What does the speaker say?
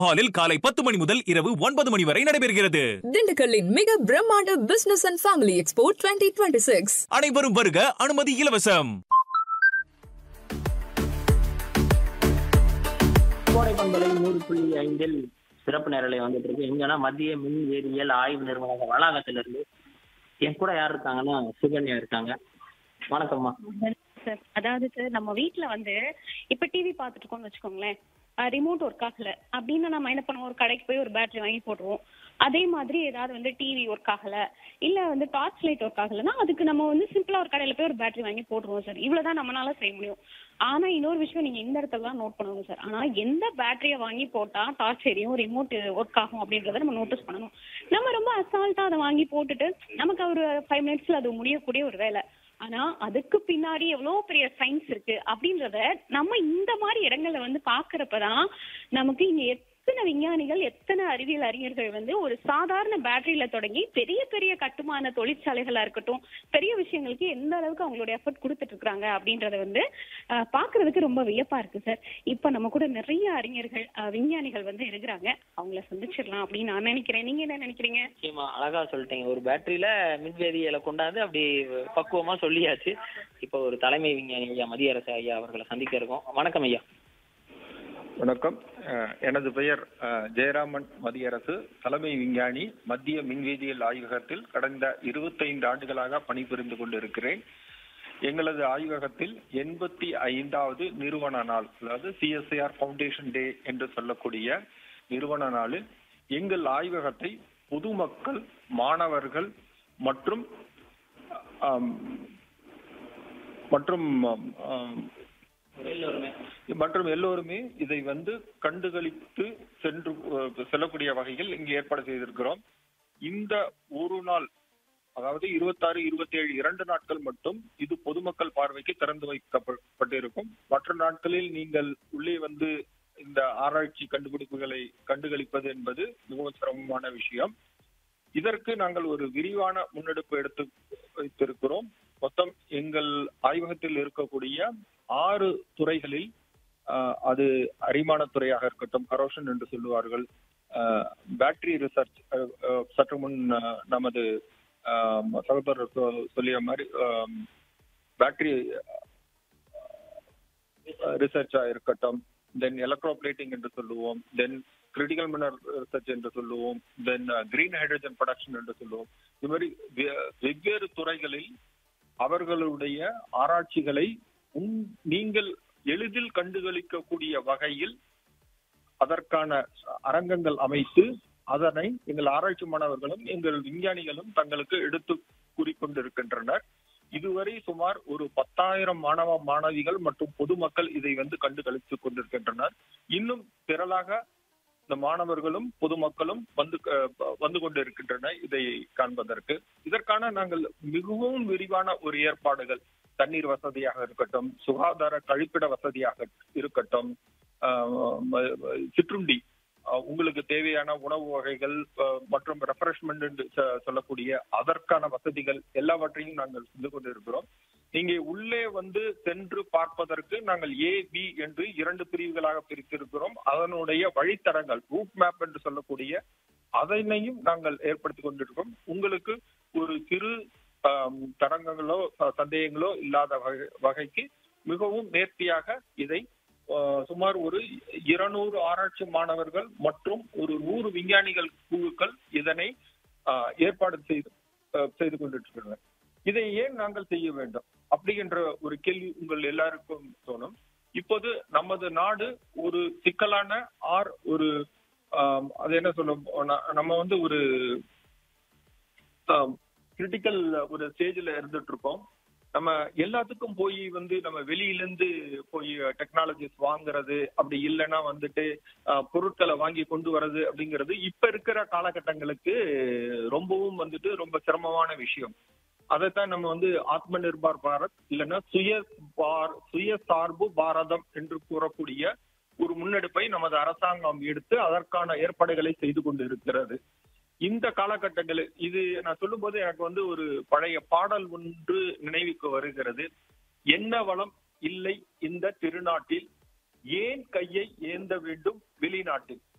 ஹாலில் காலை பத்து மணி முதல் இரவு ஒன்பது மணி வரை நடைபெறுகிறது திண்டுக்கல்லின் மிக பிரம்மாண்ட business and family expo twenty twenty six அனைவரும் வருக அனுமதி இலவசம் கோடை பண்பலை நூறு புள்ளி ஐந்தில் சிறப்பு நேரலை வந்துட்டு இருக்கு எங்கன்னா மத்திய மின் வேதியியல் ஆய்வு நிறுவன வளாகத்திலிருந்து என் கூட யார் இருக்காங்கன்னா சுகன்யா இருக்காங்க வணக்கம்மா சார் அதாவது சார் நம்ம வீட்ல வந்து இப்ப டிவி பார்த்துட்டு இருக்கோம்னு வச்சுக்கோங்களேன் ரிமோட் ஒர்க் ஆகல அப்படின்னு நம்ம என்ன பண்ணுவோம் ஒரு கடைக்கு போய் ஒரு பேட்டரி வாங்கி போட்டுருவோம் அதே மாதிரி ஏதாவது வந்து டிவி ஒர்க் ஆகல இல்ல வந்து டார்ச் லைட் ஒர்க் ஆகலைன்னா அதுக்கு நம்ம வந்து சிம்பிளா ஒரு கடையில போய் ஒரு பேட்டரி வாங்கி போட்டுருவோம் சார் இவ்வளவுதான் நம்மளால செய்ய முடியும் ஆனா இன்னொரு விஷயம் நீங்க இந்த இடத்துல தான் நோட் பண்ணணும் சார் ஆனா எந்த பேட்டரியை வாங்கி போட்டா டார்ச் எரியும் ரிமோட் ஒர்க் ஆகும் அப்படின்றத நம்ம நோட்டீஸ் பண்ணணும் நம்ம ரொம்ப அசால்ட்டா அதை வாங்கி போட்டுட்டு நமக்கு ஒரு ஃபைவ் மினிட்ஸ்ல அது முடியக்கூடிய ஒரு வேலை ஆனா அதுக்கு பின்னாடி எவ்வளவு பெரிய சயின்ஸ் இருக்கு அப்படின்றத நம்ம இந்த மாதிரி இடங்கள்ல வந்து பாக்குறப்பதான் நமக்கு இங்க எத்தனை விஞ்ஞானிகள் எத்தனை அறிவியல் அறிஞர்கள் வந்து ஒரு சாதாரண பேட்டரியில தொடங்கி பெரிய பெரிய கட்டுமான தொழிற்சாலைகளா இருக்கட்டும் பெரிய விஷயங்களுக்கு எந்த அளவுக்கு அவங்களோட எஃபர்ட் கொடுத்துட்டு இருக்காங்க அப்படின்றத வந்து அஹ், பாக்குறதுக்கு ரொம்ப வியப்பா இருக்கு சார் இப்ப நம்ம கூட நிறைய அறிஞர்கள் அஹ், விஞ்ஞானிகள் வந்து இருக்கிறாங்க அவங்கள சந்திச்சிடலாம் அப்படின்னு நான் நினைக்கிறேன் நீங்க என்ன நினைக்கிறீங்க நிச்சயமா அழகா சொல்லிட்டீங்க ஒரு பேட்டரியில மின் வேதியியலை கொண்டாந்து அப்படி பக்குவமா சொல்லியாச்சு இப்போ ஒரு தலைமை விஞ்ஞானி ஐயா மதியரசு ஐயா அவர்களை சந்திக்க இருக்கோம் வணக்கம் ஐயா வணக்கம் அஹ், எனது பெயர் அஹ், ஜெயராமன் மதியரசு தலைமை விஞ்ஞானி மத்திய மின்வேதியியல் ஆய்வகத்தில் கடந்த இருபத்தைந்து ஆண்டுகளாக பணிபுரிந்து கொண்டிருக்கிறேன் எங்களது ஆய்வகத்தில் எண்பத்தி ஐந்தாவது நிறுவன நாள் அதாவது சிஎஸ்ஐஆர் ஃபவுண்டேஷன் டே என்று சொல்லக்கூடிய நிறுவன நாளில் எங்கள் ஆய்வகத்தை பொதுமக்கள் மாணவர்கள் மற்றும் ஆம், மற்றும் ஆம், எல்லோருமே மற்றும் எல்லோருமே இதை வந்து கண்டுகளித்து சென்று அஹ், செல்லக்கூடிய வகையில் இங்கு ஏற்பாடு செய்திருக்கிறோம் இந்த ஒரு நாள் அதாவது இருபத்தாறு இருபத்தி ஏழு இரண்டு நாட்கள் மட்டும் இது பொதுமக்கள் பார்வைக்கு திறந்து வைக்கப்பட்டிருக்கும் மற்ற நாட்களில் நீங்கள் உள்ளே வந்து இந்த ஆராய்ச்சி கண்டுபிடிப்புகளை கண்டுகளிப்பது என்பது மிகவும் சிரமமான விஷயம் இதற்கு நாங்கள் ஒரு விரிவான முன்னெடுப்பு எடுத்து வைத்திருக்கிறோம் மொத்தம் எங்கள் ஆய்வகத்தில் இருக்கக்கூடிய ஆறு துறைகளில் ஆஹ், அது அரிமான துறையாக இருக்கட்டும் கரோஷன் என்று சொல்லுவார்கள் பேட்டரி ரிசர்ச் சற்று முன் ஆஹ், நமது ஆஹ், சகோதரர் சொ- சொல்லிய மாதிரி பேட்டரி ரிசர்ச்சா இருக்கட்டும் தென் எலக்ட்ரோபிளேட்டிங் என்று சொல்லுவோம் தென் கிரிட்டிக்கல் மினரல் ரிசர்ச் என்று சொல்லுவோம் தென் கிரீன் ஹைட்ரஜன் ப்ரொடக்ஷன் என்று சொல்லுவோம் இது மாதிரி வெ- வெவ்வேறு துறைகளில் அவர்களுடைய ஆராய்ச்சிகளை உங்- நீங்கள் எளிதில் கண்டுகளிக்கக்கூடிய வகையில் அதற்கான அரங்கங்கள் அமைத்து அதனை எங்கள் ஆராய்ச்சி மாணவர்களும் எங்கள் விஞ்ஞானிகளும் தங்களுக்கு எடுத்து கூறிக்கொண்டிருக்கின்றனர் இதுவரை சுமார் ஒரு பத்தாயிரம் மாணவ மாணவிகள் மற்றும் பொதுமக்கள் இதை வந்து கண்டு கழித்துக் கொண்டிருக்கின்றனர் இன்னும் திரளாக இந்த மாணவர்களும் பொதுமக்களும் வந்து க- வந்து கொண்டிருக்கின்றன இதை காண்பதற்கு இதற்கான நாங்கள் மிகவும் விரிவான ஒரு ஏற்பாடுகள் தண்ணீர் வசதியாக இருக்கட்டும் சுகாதார கழிப்பிட வசதியாக இருக்கட்டும் ஆஹ் ம- ம- சிற்றுண்டி ஆஹ் உங்களுக்கு தேவையான உணவு வகைகள் ஆஹ் மற்றும் ரெஃப்ரெஷ்மெண்ட் என்று சொ- சொல்லக்கூடிய அதற்கான வசதிகள் எல்லாவற்றையும் நாங்கள் செஞ்சு கொண்டிருக்கிறோம் இங்கே உள்ளே வந்து சென்று பார்ப்பதற்கு நாங்கள் ஏ பி என்று இரண்டு பிரிவுகளாக பிரித்திருக்கிறோம் அதனுடைய வழித்தடங்கள் ரூட் மேப் என்று சொல்லக்கூடிய அதனையும் நாங்கள் ஏற்படுத்தி கொண்டிருக்கிறோம் உங்களுக்கு ஒரு சிறு ஆம், தடங்கங்களோ ச- சந்தேகங்களோ இல்லாத வகை- வகைக்கு மிகவும் நேர்த்தியாக இதை ஆ, சுமார் ஒரு இருநூறு ஆராய்ச்சி மாணவர்கள் மற்றும் ஒரு நூறு விஞ்ஞானிகள் குழுக்கள் இதனை ஆ, ஏற்பாடு செய்து ஆ, செய்து கொண்டிருக்கிறார்கள் இதை ஏன் நாங்கள் செய்ய வேண்டும் அப்படிங்கிற ஒரு கேள்வி உங்கள் எல்லாருக்கும் தோணும் இப்போது நமது நாடு ஒரு சிக்கலான ஆர் ஒரு ஆம், அது என்ன சொல்லும் ந- நம்ம வந்து ஒரு கிரிட்டிக்கல் ஒரு ஸ்டேஜ்ல இருந்துட்டு இருக்கோம் நம்ம எல்லாத்துக்கும் போய் வந்து நம்ம வெளியில இருந்து போய் டெக்னாலஜிஸ் வாங்குறது அப்படி இல்லைன்னா வந்துட்டு அஹ், பொருட்களை வாங்கி கொண்டு வர்றது அப்படிங்கிறது இப்ப இருக்கிற காலகட்டங்களுக்கு ரொம்பவும் வந்துட்டு ரொம்ப சிரமமான விஷயம் அதைத்தான் நம்ம வந்து ஆத்ம நிர்பார் பாரத் இல்லைன்னா சுய பார் சுய சார்பு பாரதம் என்று கூறக்கூடிய ஒரு முன்னெடுப்பை நமது அரசாங்கம் எடுத்து அதற்கான ஏற்பாடுகளை செய்து கொண்டு இருக்கிறது இந்த காலகட்டங்களில் இது நான் சொல்லும்போது எனக்கு வந்து ஒரு பழைய பாடல் ஒன்று நினைவுக்கு வருகிறது என்ன வளம் இல்லை இந்த திருநாட்டில் ஏன் கையை ஏந்த வேண்டும் வெளிநாட்டில்